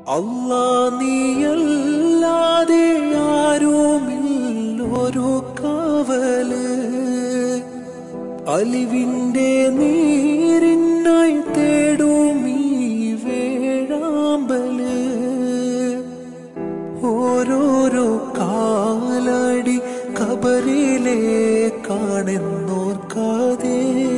അല്ലാ നീയല്ലാതെ ആരുമില്ലൊരു കാവല് അലിവിന്റെ നീരിനായി തേടും ഈ വേഴാമ്പല് ഓരോരോ കാലടി കബറിലെ കാണുന്നോർക്കാതെ